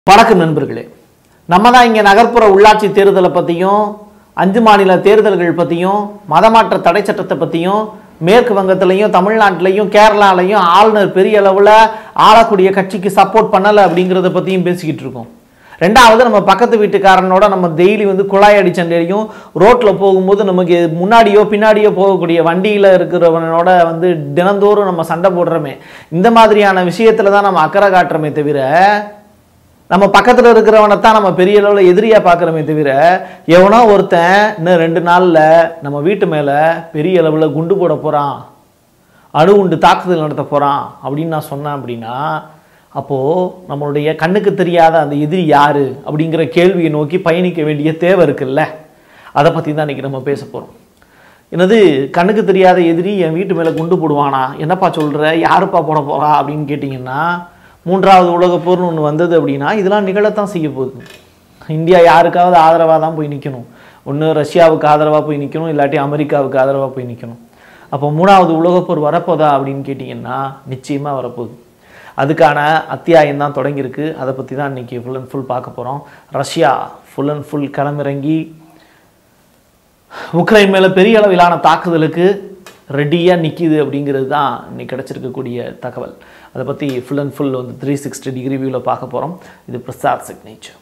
வணக்கம் நண்பர்களே நம்ம தான் இங்கே நகர்ப்புற உள்ளாட்சி தேர்தலை பற்றியும் அஞ்சு மாநில தேர்தல்கள் பற்றியும் மதமாற்ற தடை சட்டத்தை பற்றியும் மேற்கு வங்கத்திலையும் தமிழ்நாட்டிலையும் கேரளாலையும் ஆளுநர் பெரிய அளவில் ஆளக்கூடிய கட்சிக்கு சப்போர்ட் பண்ணலை அப்படிங்கிறத பற்றியும் பேசிக்கிட்டு இருக்கோம் ரெண்டாவது நம்ம பக்கத்து வீட்டுக்காரனோட நம்ம டெய்லி வந்து குழாய் அடி சண்டையும் ரோட்டில் போகும்போது நமக்கு முன்னாடியோ பின்னாடியோ போகக்கூடிய வண்டியில் இருக்கிறவனோட வந்து தினந்தோறும் நம்ம சண்டை போடுறோமே இந்த மாதிரியான விஷயத்தில் தான் நம்ம அக்கறை காட்டுறோமே தவிர நம்ம பக்கத்தில் இருக்கிறவனை தான் நம்ம பெரிய அளவில் எதிரியாக பார்க்குறோமே தவிர எவனோ ஒருத்தன் இன்னும் ரெண்டு நாளில் நம்ம வீட்டு மேலே பெரிய அளவில் குண்டு போட போகிறான் அணு உண்டு தாக்குதல் நடத்த போகிறான் அப்படின்னு நான் சொன்னேன் அப்படின்னா அப்போது நம்மளுடைய கண்ணுக்கு தெரியாத அந்த எதிரி யார் அப்படிங்கிற கேள்வியை நோக்கி பயணிக்க வேண்டிய தேவை இருக்குல்ல அதை பற்றி தான் இன்றைக்கி நம்ம பேச போகிறோம் என்னது கண்ணுக்கு தெரியாத எதிரி என் வீட்டு மேலே குண்டு போடுவானா என்னப்பா சொல்கிற யாருப்பா போட போகிறா அப்படின்னு கேட்டிங்கன்னா மூன்றாவது உலகப் போர்னு ஒன்று வந்தது அப்படின்னா இதெல்லாம் நிகழத்தான் செய்ய போகுது இந்தியா யாருக்காவது ஆதரவாக தான் போய் நிற்கணும் ஒன்று ரஷ்யாவுக்கு ஆதரவாக போய் நிற்கணும் இல்லாட்டி அமெரிக்காவுக்கு ஆதரவாக போய் நிற்கணும் அப்போ மூணாவது உலகப்போர் வரப்போதா அப்படின்னு கேட்டிங்கன்னா நிச்சயமாக வரப்போகுது அதுக்கான அத்தியாயம் தான் தொடங்கியிருக்கு அதை பற்றி தான் இன்றைக்கி ஃபுல் அண்ட் ஃபுல் பார்க்க போகிறோம் ரஷ்யா ஃபுல் அண்ட் ஃபுல் களமிறங்கி உக்ரைன் மேலே பெரிய அளவிலான தாக்குதலுக்கு ரெடியாக நிற்கிது அப்படிங்கிறது தான் இன்னைக்கு கிடச்சிருக்கக்கூடிய தகவல் அதை பற்றி ஃபுல் அண்ட் ஃபுல் வந்து த்ரீ சிக்ஸ்டி டிகிரி வியூவில் பார்க்க போகிறோம் இது பிரசாத் சிக்னேச்சர்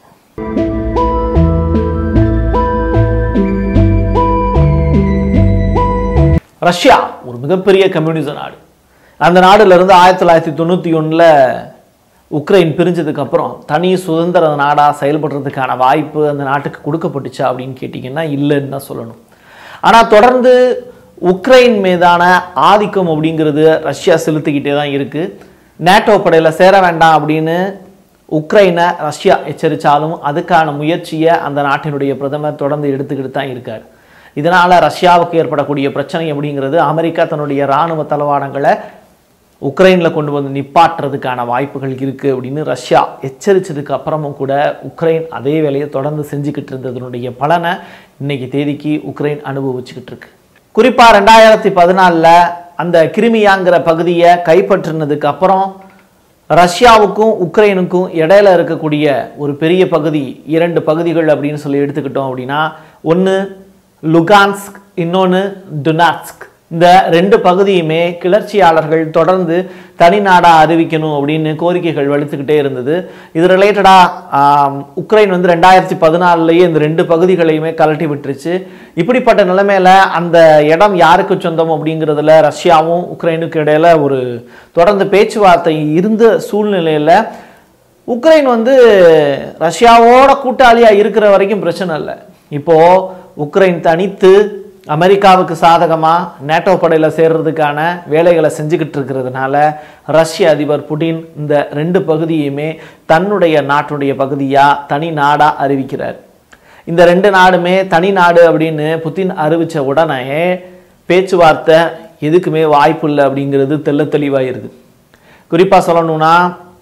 ரஷ்யா ஒரு மிகப்பெரிய கம்யூனிச நாடு அந்த நாடுல இருந்து ஆயிரத்தி தொள்ளாயிரத்தி தொண்ணூற்றி ஒன்றில் உக்ரைன் பிரிஞ்சதுக்கு அப்புறம் தனி சுதந்திர நாடாக செயல்படுறதுக்கான வாய்ப்பு அந்த நாட்டுக்கு கொடுக்கப்பட்டுச்சா அப்படின்னு கேட்டிங்கன்னா இல்லைன்னு தான் சொல்லணும் ஆனால் தொடர்ந்து உக்ரைன் மீதான ஆதிக்கம் அப்படிங்கிறது ரஷ்யா செலுத்திக்கிட்டே தான் இருக்குது நேட்டோ படையில் சேர வேண்டாம் அப்படின்னு உக்ரைனை ரஷ்யா எச்சரித்தாலும் அதுக்கான முயற்சியை அந்த நாட்டினுடைய பிரதமர் தொடர்ந்து எடுத்துக்கிட்டு தான் இருக்கார் இதனால் ரஷ்யாவுக்கு ஏற்படக்கூடிய பிரச்சனை அப்படிங்கிறது அமெரிக்கா தன்னுடைய இராணுவ தளவாடங்களை உக்ரைனில் கொண்டு வந்து நிப்பாட்டுறதுக்கான வாய்ப்புகள் இருக்குது அப்படின்னு ரஷ்யா எச்சரித்ததுக்கு அப்புறமும் கூட உக்ரைன் அதே வேலையை தொடர்ந்து செஞ்சுக்கிட்டு இருந்ததனுடைய பலனை இன்னைக்கு தேதிக்கு உக்ரைன் அனுபவிச்சுக்கிட்டு இருக்கு குறிப்பாக ரெண்டாயிரத்தி பதினாலில் அந்த கிருமியாங்கிற பகுதியை கைப்பற்றினதுக்கு அப்புறம் ரஷ்யாவுக்கும் உக்ரைனுக்கும் இடையில இருக்கக்கூடிய ஒரு பெரிய பகுதி இரண்டு பகுதிகள் அப்படின்னு சொல்லி எடுத்துக்கிட்டோம் அப்படின்னா ஒன்று லுகான்ஸ்க் இன்னொன்று டுனாட்ஸ்க் இந்த ரெண்டு பகுதியுமே கிளர்ச்சியாளர்கள் தொடர்ந்து தனி நாடாக அறிவிக்கணும் அப்படின்னு கோரிக்கைகள் வலுத்துக்கிட்டே இருந்தது இது ரிலேட்டடாக உக்ரைன் வந்து ரெண்டாயிரத்தி பதினாலுலேயே இந்த ரெண்டு பகுதிகளையுமே கலட்டி விட்டுருச்சு இப்படிப்பட்ட நிலைமையில அந்த இடம் யாருக்கு சொந்தம் அப்படிங்கிறதுல ரஷ்யாவும் உக்ரைனுக்கு இடையில ஒரு தொடர்ந்து பேச்சுவார்த்தை இருந்த சூழ்நிலையில் உக்ரைன் வந்து ரஷ்யாவோட கூட்டாளியாக இருக்கிற வரைக்கும் பிரச்சனை இல்லை இப்போது உக்ரைன் தனித்து அமெரிக்காவுக்கு சாதகமாக நேட்டோ படையில் சேர்றதுக்கான வேலைகளை செஞ்சுக்கிட்டு இருக்கிறதுனால ரஷ்ய அதிபர் புடின் இந்த ரெண்டு பகுதியுமே தன்னுடைய நாட்டுடைய பகுதியாக தனி நாடாக அறிவிக்கிறார் இந்த ரெண்டு நாடுமே தனி நாடு அப்படின்னு புத்தின் அறிவித்த உடனே பேச்சுவார்த்தை எதுக்குமே வாய்ப்பு இல்லை அப்படிங்கிறது தெள்ள தெளிவாயிருது குறிப்பாக சொல்லணும்னா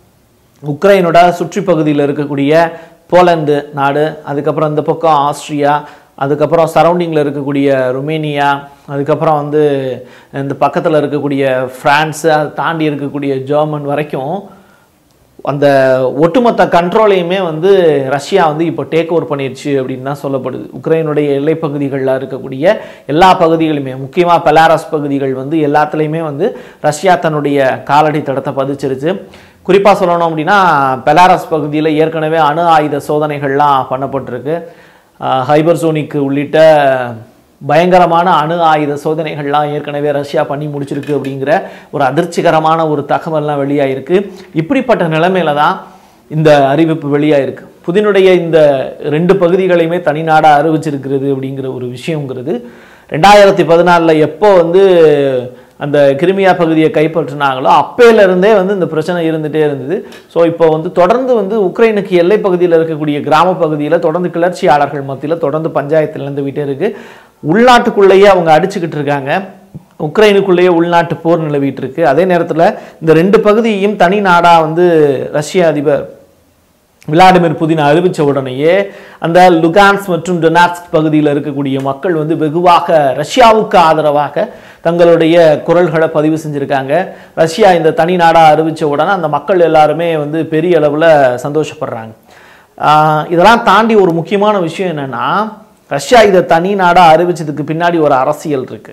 உக்ரைனோட சுற்றி பகுதியில் இருக்கக்கூடிய போலந்து நாடு அதுக்கப்புறம் இந்த பக்கம் ஆஸ்திரியா அதுக்கப்புறம் சரௌண்டிங்கில் இருக்கக்கூடிய ருமேனியா அதுக்கப்புறம் வந்து இந்த பக்கத்தில் இருக்கக்கூடிய ஃப்ரான்ஸு அதை தாண்டி இருக்கக்கூடிய ஜெர்மன் வரைக்கும் அந்த ஒட்டுமொத்த கண்ட்ரோலையுமே வந்து ரஷ்யா வந்து இப்போ டேக் ஓவர் பண்ணிடுச்சு அப்படின்னு தான் சொல்லப்படுது உக்ரைனுடைய எல்லைப் பகுதிகளில் இருக்கக்கூடிய எல்லா பகுதிகளுமே முக்கியமாக பெலாரஸ் பகுதிகள் வந்து எல்லாத்துலேயுமே வந்து ரஷ்யா தன்னுடைய காலடி தடத்தை பதிச்சிருச்சு குறிப்பாக சொல்லணும் அப்படின்னா பெலாரஸ் பகுதியில் ஏற்கனவே அணு ஆயுத சோதனைகள்லாம் பண்ணப்பட்டிருக்கு ஹைபர்சோனிக் உள்ளிட்ட பயங்கரமான அணு ஆயுத சோதனைகள்லாம் ஏற்கனவே ரஷ்யா பண்ணி முடிச்சிருக்கு அப்படிங்கிற ஒரு அதிர்ச்சிகரமான ஒரு தகவல்லாம் வெளியாயிருக்கு இப்படிப்பட்ட நிலைமையில தான் இந்த அறிவிப்பு வெளியாயிருக்கு புதினுடைய இந்த ரெண்டு பகுதிகளையுமே தனி நாடாக அறிவிச்சிருக்கிறது அப்படிங்கிற ஒரு விஷயங்கிறது ரெண்டாயிரத்தி பதினாலில் எப்போ வந்து அந்த கிருமியா பகுதியை கைப்பற்றினாங்களோ அப்பையிலிருந்தே வந்து இந்த பிரச்சனை இருந்துகிட்டே இருந்தது ஸோ இப்போ வந்து தொடர்ந்து வந்து உக்ரைனுக்கு எல்லை பகுதியில் இருக்கக்கூடிய கிராம பகுதியில் தொடர்ந்து கிளர்ச்சியாளர்கள் மத்தியில் தொடர்ந்து பஞ்சாயத்து நிலந்துவிட்டே இருக்கு உள்நாட்டுக்குள்ளேயே அவங்க அடிச்சுக்கிட்டு இருக்காங்க உக்ரைனுக்குள்ளேயே உள்நாட்டு போர் நிலவிட்டு இருக்கு அதே நேரத்தில் இந்த ரெண்டு பகுதியையும் தனி நாடாக வந்து ரஷ்ய அதிபர் விளாடிமிர் புதின் அறிவித்த உடனேயே அந்த லுகான்ஸ் மற்றும் டொனாட்ஸ்க் பகுதியில் இருக்கக்கூடிய மக்கள் வந்து வெகுவாக ரஷ்யாவுக்கு ஆதரவாக தங்களுடைய குரல்களை பதிவு செஞ்சுருக்காங்க ரஷ்யா இந்த தனி நாடாக அறிவித்த உடனே அந்த மக்கள் எல்லாருமே வந்து பெரிய அளவில் சந்தோஷப்படுறாங்க ஆஹ் இதெல்லாம் தாண்டி ஒரு முக்கியமான விஷயம் என்னன்னா ரஷ்யா இதை தனி நாடாக அறிவிச்சதுக்கு பின்னாடி ஒரு அரசியல் இருக்கு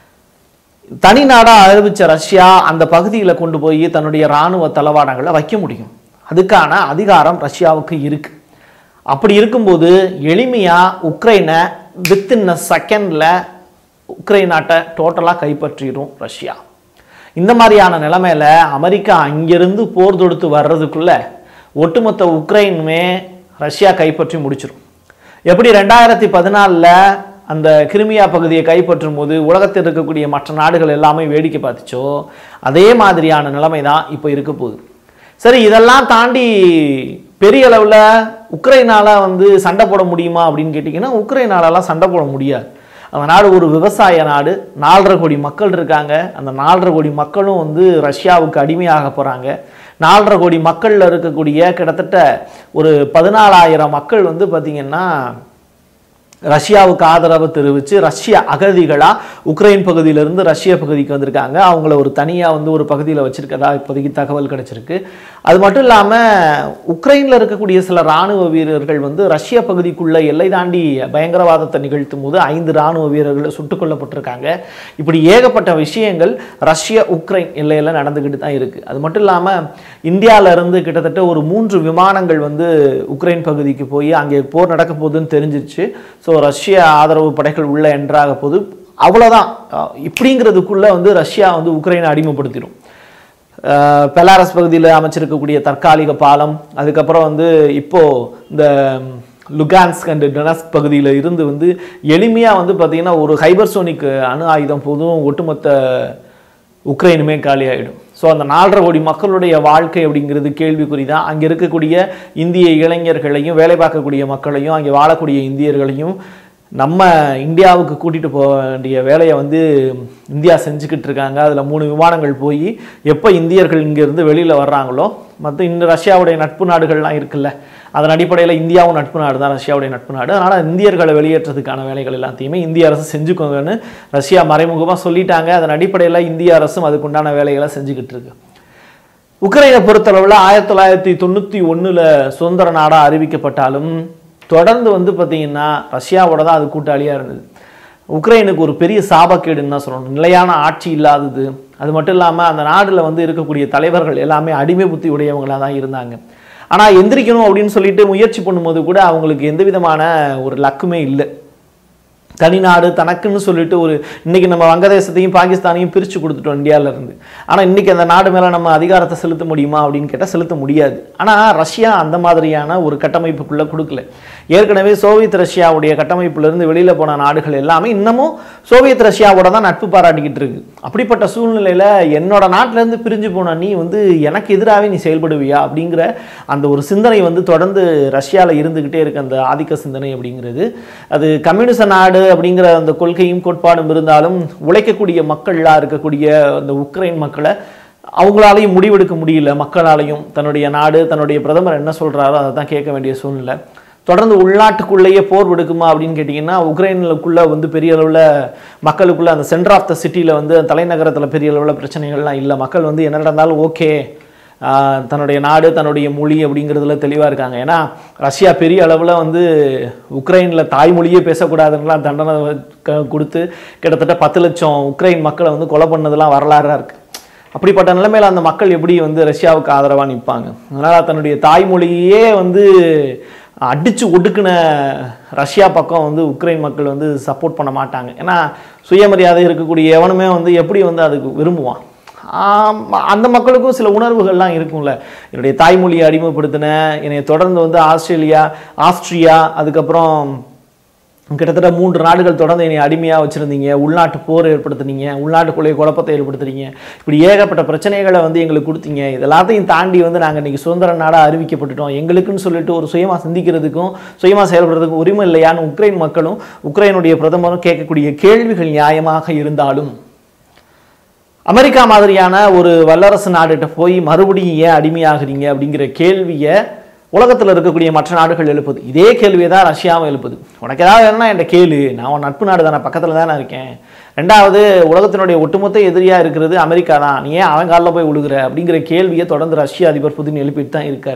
தனி நாடாக அறிவிச்ச ரஷ்யா அந்த பகுதியில் கொண்டு போய் தன்னுடைய இராணுவ தளவாடங்களை வைக்க முடியும் அதுக்கான அதிகாரம் ரஷ்யாவுக்கு இருக்கு அப்படி இருக்கும்போது எளிமையாக உக்ரைனை வித்தின் அ செகண்டில் உக்ரைன் நாட்டை டோட்டலாக கைப்பற்றிடும் ரஷ்யா இந்த மாதிரியான நிலைமையில அமெரிக்கா அங்கிருந்து போர் தொடுத்து வர்றதுக்குள்ள ஒட்டுமொத்த உக்ரைனுமே ரஷ்யா கைப்பற்றி முடிச்சிடும் எப்படி ரெண்டாயிரத்தி பதினாலில் அந்த கிரிமியா பகுதியை கைப்பற்றும் போது உலகத்தில் இருக்கக்கூடிய மற்ற நாடுகள் எல்லாமே வேடிக்கை பார்த்துச்சோ அதே மாதிரியான நிலைமை தான் இப்போ இருக்க போகுது சரி இதெல்லாம் தாண்டி பெரிய அளவில் உக்ரைனால வந்து சண்டை போட முடியுமா அப்படின்னு கேட்டிங்கன்னா உக்ரைனாலலாம் சண்டை போட முடியாது அந்த நாடு ஒரு விவசாய நாடு நாலரை கோடி மக்கள் இருக்காங்க அந்த நாலரை கோடி மக்களும் வந்து ரஷ்யாவுக்கு அடிமையாக போகிறாங்க நாலரை கோடி மக்களில் இருக்கக்கூடிய கிட்டத்தட்ட ஒரு பதினாலாயிரம் மக்கள் வந்து பார்த்திங்கன்னா ரஷ்யாவுக்கு ஆதரவு தெரிவித்து ரஷ்ய அகதிகளாக உக்ரைன் பகுதியிலிருந்து ரஷ்ய பகுதிக்கு வந்திருக்காங்க அவங்கள ஒரு தனியாக வந்து ஒரு பகுதியில் வச்சிருக்கதா இப்போதைக்கு தகவல் கிடைச்சிருக்கு அது மட்டும் இல்லாமல் உக்ரைனில் இருக்கக்கூடிய சில இராணுவ வீரர்கள் வந்து ரஷ்ய பகுதிக்குள்ள எல்லை தாண்டி பயங்கரவாதத்தை நிகழ்த்தும் போது ஐந்து இராணுவ வீரர்கள் சுட்டுக் கொல்லப்பட்டிருக்காங்க இப்படி ஏகப்பட்ட விஷயங்கள் ரஷ்ய உக்ரைன் எல்லையில் நடந்துக்கிட்டு தான் இருக்குது அது மட்டும் இல்லாமல் இந்தியால இருந்து கிட்டத்தட்ட ஒரு மூன்று விமானங்கள் வந்து உக்ரைன் பகுதிக்கு போய் அங்கே போர் நடக்க போகுதுன்னு தெரிஞ்சிருச்சு ஸோ ரஷ்ய ஆதரவு படைகள் உள்ள என்றாக போது அவ்வளோதான் அஹ் இப்படிங்கிறதுக்குள்ள வந்து ரஷ்யா வந்து உக்ரைனை அடிமைப்படுத்திடும் அஹ் பெலாரஸ் பகுதியில் அமைச்சிருக்கக்கூடிய தற்காலிக பாலம் அதுக்கப்புறம் வந்து இப்போ இந்த லுகான்ஸ்க் அண்ட் டொனஸ்க் பகுதியில் இருந்து வந்து எளிமையாக வந்து பார்த்தீங்கன்னா ஒரு ஹைபர்சோனிக் அணு ஆயுதம் போதும் ஒட்டுமொத்த உக்ரைனுமே காலி ஆகிடும் ஸோ அந்த நாலரை கோடி மக்களுடைய வாழ்க்கை அப்படிங்கிறது கேள்விக்குறி தான் அங்கே இருக்கக்கூடிய இந்திய இளைஞர்களையும் வேலை பார்க்கக்கூடிய மக்களையும் அங்கே வாழக்கூடிய இந்தியர்களையும் நம்ம இந்தியாவுக்கு கூட்டிகிட்டு போக வேண்டிய வேலையை வந்து இந்தியா செஞ்சுக்கிட்டு இருக்காங்க அதில் மூணு விமானங்கள் போய் எப்போ இந்தியர்கள் இங்கேருந்து வெளியில் வர்றாங்களோ மற்ற இந்த ரஷ்யாவுடைய நட்பு நாடுகள்லாம் இருக்குல்ல அதன் அடிப்படையில் இந்தியாவும் நட்பு நாடு தான் ரஷ்யாவுடைய நட்பு நாடு அதனால் இந்தியர்களை வெளியேற்றதுக்கான வேலைகள் எல்லாத்தையுமே இந்திய அரசு செஞ்சுக்கோங்கன்னு ரஷ்யா மறைமுகமாக சொல்லிட்டாங்க அதன் அடிப்படையில் இந்திய அரசும் அதுக்குண்டான வேலைகளை செஞ்சுக்கிட்டு இருக்கு உக்ரைனை பொறுத்தளவில் ஆயிரத்தி தொள்ளாயிரத்தி தொண்ணூற்றி ஒன்றில் சுதந்திர நாடாக அறிவிக்கப்பட்டாலும் தொடர்ந்து வந்து பார்த்தீங்கன்னா ரஷ்யாவோட தான் அது கூட்டாளியாக இருந்தது உக்ரைனுக்கு ஒரு பெரிய சாபக்கேடுன்னு தான் சொல்லணும் நிலையான ஆட்சி இல்லாதது அது மட்டும் இல்லாமல் அந்த நாட்டில் வந்து இருக்கக்கூடிய தலைவர்கள் எல்லாமே அடிமை புத்தி உடையவங்களாக தான் இருந்தாங்க ஆனால் எந்திரிக்கணும் அப்படின்னு சொல்லிட்டு முயற்சி பண்ணும்போது கூட அவங்களுக்கு எந்த விதமான ஒரு லக்குமே இல்லை தனிநாடு தனக்குன்னு சொல்லிட்டு ஒரு இன்னைக்கு நம்ம வங்கதேசத்தையும் பாகிஸ்தானையும் பிரித்து கொடுத்துட்டோம் இந்தியால இருந்து ஆனால் இன்னைக்கு அந்த நாடு மேலே நம்ம அதிகாரத்தை செலுத்த முடியுமா அப்படின்னு கேட்டால் செலுத்த முடியாது ஆனால் ரஷ்யா அந்த மாதிரியான ஒரு கட்டமைப்புக்குள்ளே கொடுக்கல ஏற்கனவே சோவியத் ரஷ்யாவுடைய கட்டமைப்புலேருந்து வெளியில் போன நாடுகள் எல்லாமே இன்னமும் சோவியத் ரஷ்யாவோட தான் நட்பு பாராட்டிக்கிட்டு இருக்கு அப்படிப்பட்ட சூழ்நிலையில் என்னோட நாட்டிலேருந்து பிரிஞ்சு போன நீ வந்து எனக்கு எதிராகவே நீ செயல்படுவியா அப்படிங்கிற அந்த ஒரு சிந்தனை வந்து தொடர்ந்து ரஷ்யாவில் இருந்துக்கிட்டே இருக்கு அந்த ஆதிக்க சிந்தனை அப்படிங்கிறது அது கம்யூனிச நாடு அப்படிங்கிற அந்த கொள்கையும் கோட்பாடும் இருந்தாலும் உழைக்கக்கூடிய மக்கள்லாம் இருக்கக்கூடிய அந்த உக்ரைன் மக்களை அவங்களாலையும் முடிவெடுக்க முடியல மக்களாலையும் தன்னுடைய நாடு தன்னுடைய பிரதமர் என்ன சொல்கிறாரோ அதை தான் கேட்க வேண்டிய சூழ்நிலை தொடர்ந்து உள்நாட்டுக்குள்ளேயே போர் விடுக்குமா அப்படின்னு கேட்டிங்கன்னா உக்ரைனுக்குள்ளே வந்து பெரிய அளவில் மக்களுக்குள்ள அந்த சென்டர் ஆஃப் த சிட்டியில் வந்து தலைநகரத்தில் பெரிய அளவில் பிரச்சனைகள்லாம் இல்லை மக்கள் வந்து என்ன நடந்தாலும் ஓகே ஆஹ் தன்னுடைய நாடு தன்னுடைய மொழி அப்படிங்கிறதுல தெளிவாக இருக்காங்க ஏன்னா ரஷ்யா பெரிய அளவில் வந்து உக்ரைனில் தாய்மொழியே பேசக்கூடாதுன்னெலாம் தண்டனை க- கொடுத்து கிட்டத்தட்ட பத்து லட்சம் உக்ரைன் மக்களை வந்து கொலை பண்ணதெல்லாம் வரலாறாக இருக்குது அப்படிப்பட்ட நிலைமையில் அந்த மக்கள் எப்படி வந்து ரஷ்யாவுக்கு ஆதரவாக நிற்பாங்க அதனால் தன்னுடைய தாய்மொழியே வந்து அடித்து ஒடுக்குன ரஷ்யா பக்கம் வந்து உக்ரைன் மக்கள் வந்து சப்போர்ட் பண்ண மாட்டாங்க ஏன்னா சுயமரியாதை இருக்கக்கூடிய எவனுமே வந்து எப்படி வந்து அதுக்கு விரும்புவான் ஆம், அந்த மக்களுக்கும் சில உணர்வுகள்லாம் இருக்கும்ல என்னுடைய தாய்மொழியை அடிமைப்படுத்தினேன் என்னை தொடர்ந்து வந்து ஆஸ்திரேலியா ஆஸ்ட்ரியா அதுக்கப்புறம் கிட்டத்தட்ட மூன்று நாடுகள் தொடர்ந்து என்னை அடிமையாக வச்சுருந்தீங்க உள்நாட்டு போர் ஏற்படுத்துனீங்க உள்நாட்டுக்குள்ளே குழப்பத்தை ஏற்படுத்துறீங்க இப்படி ஏகப்பட்ட பிரச்சனைகளை வந்து எங்களுக்கு கொடுத்தீங்க இது எல்லாத்தையும் தாண்டி வந்து நாங்கள் இன்றைக்கி சுதந்திர நாடாக அறிவிக்கப்பட்டுட்டோம் எங்களுக்குன்னு சொல்லிட்டு ஒரு சுயமாக சிந்திக்கிறதுக்கும் சுயமாக செயல்படுறதுக்கும் உரிமை இல்லையான்னு உக்ரைன் மக்களும் உக்ரைனுடைய பிரதமரும் கேட்கக்கூடிய கேள்விகள் நியாயமாக இருந்தாலும் அமெரிக்கா மாதிரியான ஒரு வல்லரசு நாடுகிட்ட போய் மறுபடியும் ஏன் அடிமையாகிறீங்க அப்படிங்கிற கேள்வியை உலகத்தில் இருக்கக்கூடிய மற்ற நாடுகள் எழுப்புது இதே கேள்வியை தான் ரஷ்யாவும் எழுப்புது உனக்கு ஏதாவது வேணும்னா என்கிட்ட கேளு நான் உன் நட்பு நாடு தானே பக்கத்தில் தானே இருக்கேன் ரெண்டாவது உலகத்தினுடைய ஒட்டுமொத்த எதிரியாக இருக்கிறது அமெரிக்கா தான் நீ ஏன் அவன் காலில் போய் விழுகிற அப்படிங்கிற கேள்வியை தொடர்ந்து ரஷ்ய அதிபர் புதின் எழுப்பிட்டு தான் இருக்கார்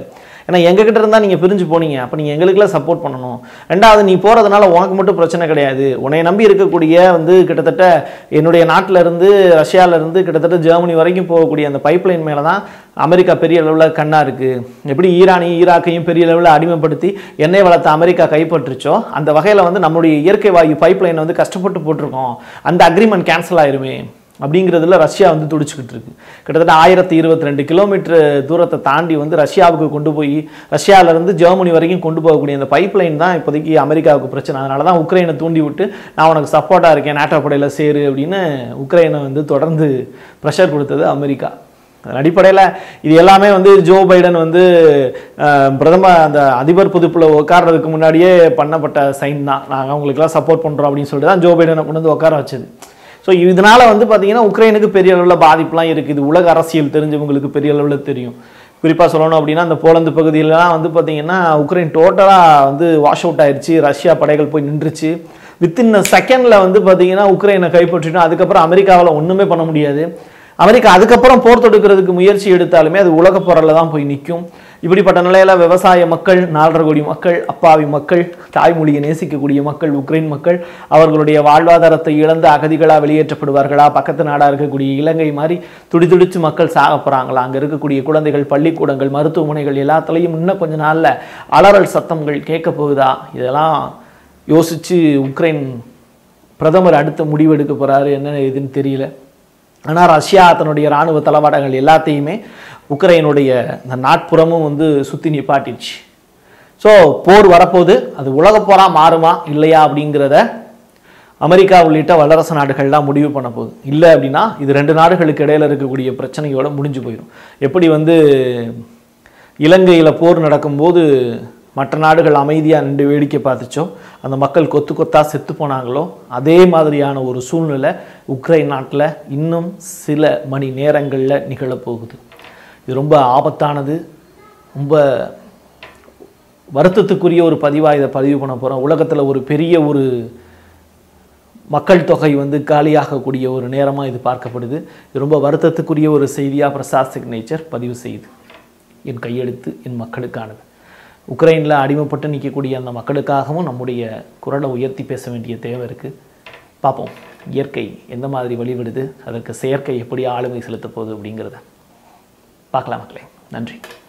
ஏன்னா எங்ககிட்ட இருந்தால் நீங்கள் பிரிஞ்சு போனீங்க அப்போ நீங்கள் எங்களுக்குலாம் சப்போர்ட் பண்ணணும் ரெண்டாவது நீ போகிறதுனால உனக்கு மட்டும் பிரச்சனை கிடையாது உன்னை நம்பி இருக்கக்கூடிய வந்து கிட்டத்தட்ட என்னுடைய நாட்டில் இருந்து ரஷ்யால இருந்து கிட்டத்தட்ட ஜெர்மனி வரைக்கும் போகக்கூடிய அந்த பைப்லைன் மேலே தான் அமெரிக்கா பெரிய அளவில் கண்ணா இருக்குது எப்படி ஈரானையும் ஈராக்கையும் பெரிய அளவில் அடிமைப்படுத்தி எண்ணெய் வளத்தை அமெரிக்கா கைப்பற்றுச்சோ அந்த வகையில் வந்து நம்மளுடைய இயற்கை வாயு பைப்லைனை வந்து கஷ்டப்பட்டு போட்டிருக்கோம் அந்த அக்ரிமெண்ட் கேன்சல் ஆயிருமே அப்படிங்கிறதுல ரஷ்யா வந்து துடிச்சுக்கிட்டு இருக்கு கிட்டத்தட்ட ஆயிரத்தி இருபத்தி ரெண்டு கிலோமீட்டர் தூரத்தை தாண்டி வந்து ரஷ்யாவுக்கு கொண்டு போய் ரஷ்யால இருந்து ஜெர்மனி வரைக்கும் கொண்டு போகக்கூடிய அந்த பைப்லைன் தான் இப்போதைக்கு அமெரிக்காவுக்கு பிரச்சனை அதனால தான் உக்ரைனை தூண்டி விட்டு நான் உனக்கு சப்போர்ட்டாக இருக்கேன் நாட்டோ படையில் சேரு அப்படின்னு உக்ரைனை வந்து தொடர்ந்து ப்ரெஷர் கொடுத்தது அமெரிக்கா அதன் அடிப்படையில் இது எல்லாமே வந்து ஜோ பைடன் வந்து அஹ், பிரதம அந்த அதிபர் பொதுப்பில் உட்கார்றதுக்கு முன்னாடியே பண்ணப்பட்ட சைன் தான் நாங்கள் அவங்களுக்குலாம் சப்போர்ட் பண்ணுறோம் அப்படின்னு சொல்லிட்டு தான் ஜோ பைடனை கொண்டு வந்து உட்கார வச்சது ஸோ இதனால வந்து பார்த்தீங்கன்னா உக்ரைனுக்கு பெரிய அளவில் பாதிப்புலாம் இருக்குது உலக அரசியல் தெரிஞ்சவங்களுக்கு பெரிய அளவில் தெரியும் குறிப்பாக சொல்லணும் அப்படின்னா அந்த போலந்து பகுதியிலலாம் வந்து பார்த்தீங்கன்னா உக்ரைன் டோட்டலாக வந்து வாஷ் அவுட் ஆயிருச்சு ரஷ்யா படைகள் போய் நின்றுச்சு வித்தின் செகண்டில் வந்து பார்த்தீங்கன்னா உக்ரைனை கைப்பற்றிட்டோம் அதுக்கப்புறம் அமெரிக்காவால் ஒன்றுமே பண்ண முடியாது அமெரிக்கா அதுக்கப்புறம் போர் தொடுக்கிறதுக்கு முயற்சி எடுத்தாலுமே அது உலக போரில் தான் போய் நிற்கும் இப்படிப்பட்ட நிலையில விவசாய மக்கள் நாலரை கோடி மக்கள் அப்பாவி மக்கள் தாய்மொழியை நேசிக்கக்கூடிய மக்கள் உக்ரைன் மக்கள் அவர்களுடைய வாழ்வாதாரத்தை இழந்து அகதிகளாக வெளியேற்றப்படுவார்களா பக்கத்து நாடாக இருக்கக்கூடிய இலங்கை மாதிரி துடிதுடிச்சு மக்கள் சாக போகிறாங்களா அங்கே இருக்கக்கூடிய குழந்தைகள் பள்ளிக்கூடங்கள் மருத்துவமனைகள் எல்லாத்துலேயும் இன்னும் கொஞ்ச நாளில் அலறல் சத்தங்கள் கேட்க போகுதா இதெல்லாம் யோசிச்சு உக்ரைன் பிரதமர் அடுத்த முடிவெடுக்க போறாரு என்ன ஏதுன்னு தெரியல ஆனால் ரஷ்யா தன்னுடைய இராணுவ தளவாடங்கள் எல்லாத்தையுமே உக்ரைனுடைய இந்த நாட்புறமும் வந்து சுற்றி நிப்பாட்டிடுச்சு ஸோ போர் வரப்போகுது அது உலகப் போரா மாறுமா இல்லையா அப்படிங்கிறத அமெரிக்கா உள்ளிட்ட வல்லரசு நாடுகள்லாம் முடிவு பண்ண போகுது இல்லை அப்படின்னா இது ரெண்டு நாடுகளுக்கு இடையில இருக்கக்கூடிய பிரச்சனையோட முடிஞ்சு போயிடும் எப்படி வந்து இலங்கையில் போர் நடக்கும்போது மற்ற நாடுகள் அமைதியாக நின்று வேடிக்கை பார்த்துச்சோ அந்த மக்கள் கொத்து கொத்தா செத்து போனாங்களோ அதே மாதிரியான ஒரு சூழ்நிலை உக்ரைன் நாட்டில் இன்னும் சில மணி நேரங்களில் நிகழப்போகுது இது ரொம்ப ஆபத்தானது ரொம்ப வருத்தத்துக்குரிய ஒரு பதிவாக இதை பதிவு பண்ண போகிறோம் உலகத்தில் ஒரு பெரிய ஒரு மக்கள் தொகை வந்து காலியாகக்கூடிய ஒரு நேரமாக இது பார்க்கப்படுது இது ரொம்ப வருத்தத்துக்குரிய ஒரு செய்தியாக பிரசாத் சிக்னேச்சர் பதிவு செய்யுது என் கையெழுத்து என் மக்களுக்கானது உக்ரைனில் அடிமைப்பட்டு நிற்கக்கூடிய அந்த மக்களுக்காகவும் நம்முடைய குரலை உயர்த்தி பேச வேண்டிய தேவை இருக்குது பார்ப்போம் இயற்கை எந்த மாதிரி வழிவிடுது அதற்கு செயற்கை எப்படி ஆளுமை செலுத்த போகுது அப்படிங்கிறத பார்க்கலாம் மக்களே நன்றி